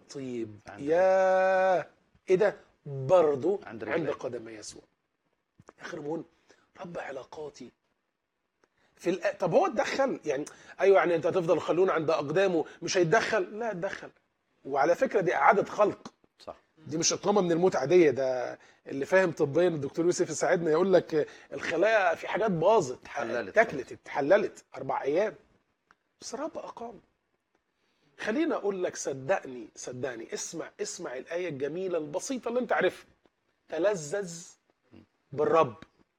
الطيب عند يا ايه ده برضه عند عند, رجليه. قدمي يسوع يا اخي رمون رب علاقاتي في الأ... طب هو اتدخل يعني ايوه يعني انت هتفضل خلونا عند اقدامه مش هيتدخل لا اتدخل وعلى فكره دي اعاده خلق صح دي مش اقامه من الموت عاديه ده اللي فاهم طبيا الدكتور يوسف يساعدنا يقول لك الخلايا في حاجات باظت اتحللت. اتاكلت اتحللت اربع ايام بس الرب اقام خليني اقول لك صدقني صدقني اسمع اسمع الايه الجميله البسيطه اللي انت عارفها تلذذ بالرب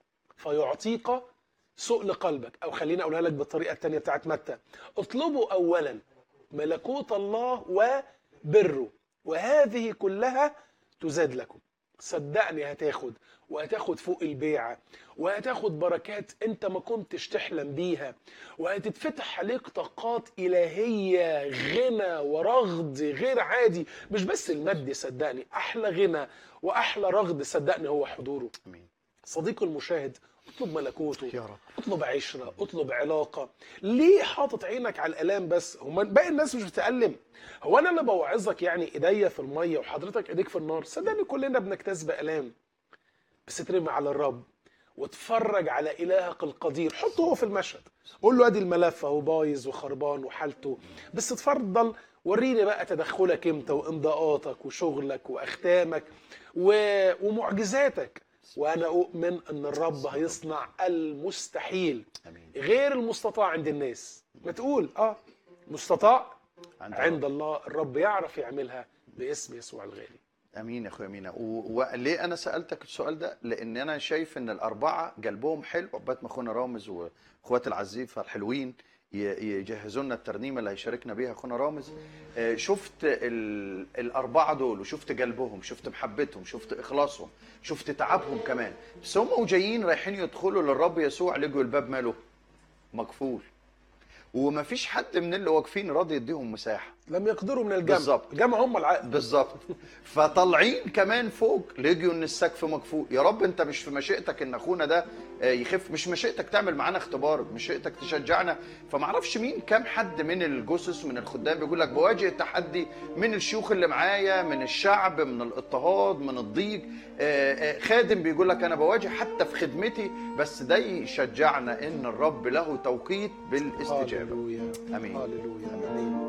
فيعطيك سؤل قلبك او خليني اقولها لك بالطريقه الثانيه بتاعت متى اطلبوا اولا ملكوت الله وبره وهذه كلها تزاد لكم صدقني هتاخد وهتاخد فوق البيعة وهتاخد بركات انت ما كنتش تحلم بيها وهتتفتح عليك طاقات إلهية غنى ورغد غير عادي مش بس المادي صدقني أحلى غنى وأحلى رغد صدقني هو حضوره امين صديقي المشاهد اطلب ملكوته يا رب اطلب عشرة اطلب علاقة ليه حاطط عينك على الالام بس هما باقي الناس مش بتتألم هو انا اللي بوعظك يعني ايديا في المية وحضرتك ايديك في النار صدقني كلنا بنجتاز بألام بس ترمي على الرب واتفرج على الهك القدير حطه هو في المشهد قول له ادي الملف اهو بايظ وخربان وحالته بس اتفضل وريني بقى تدخلك امتى وامضاءاتك وشغلك واختامك و... ومعجزاتك وانا اؤمن ان الرب هيصنع المستحيل امين غير المستطاع عند الناس ما تقول اه مستطاع عند عند الله الرب يعرف يعملها باسم يسوع الغالي امين يا اخويا مينا و- وليه انا سالتك السؤال ده لان انا شايف ان الاربعه قلبهم حلو عقبال ما اخونا رامز واخوات العزيفه الحلوين ي- يجهزوا لنا الترنيمه اللي هيشاركنا بيها اخونا رامز آه، شفت ال- الاربعه دول وشفت قلبهم شفت محبتهم شفت اخلاصهم شفت تعبهم كمان بس هم وجايين رايحين يدخلوا للرب يسوع لقوا الباب ماله مقفول ومفيش حد من اللي واقفين راضي يديهم مساحه لم يقدروا من الجمع بالظبط. الجمع هم العقل بالظبط فطالعين كمان فوق لقيوا ان السقف مقفول يا رب انت مش في مشيئتك ان اخونا ده آه، يخف مش مشيئتك تعمل معانا اختبار مشيئتك تشجعنا فمعرفش مين كام حد من الجثث من الخدام بيقول لك بواجه تحدي من الشيوخ اللي معايا من الشعب من الاضطهاد من الضيق آه، آه، خادم بيقول لك انا بواجه حتى في خدمتي بس ده يشجعنا ان الرب له توقيت بالاستجابه هللويا امين هللويا امين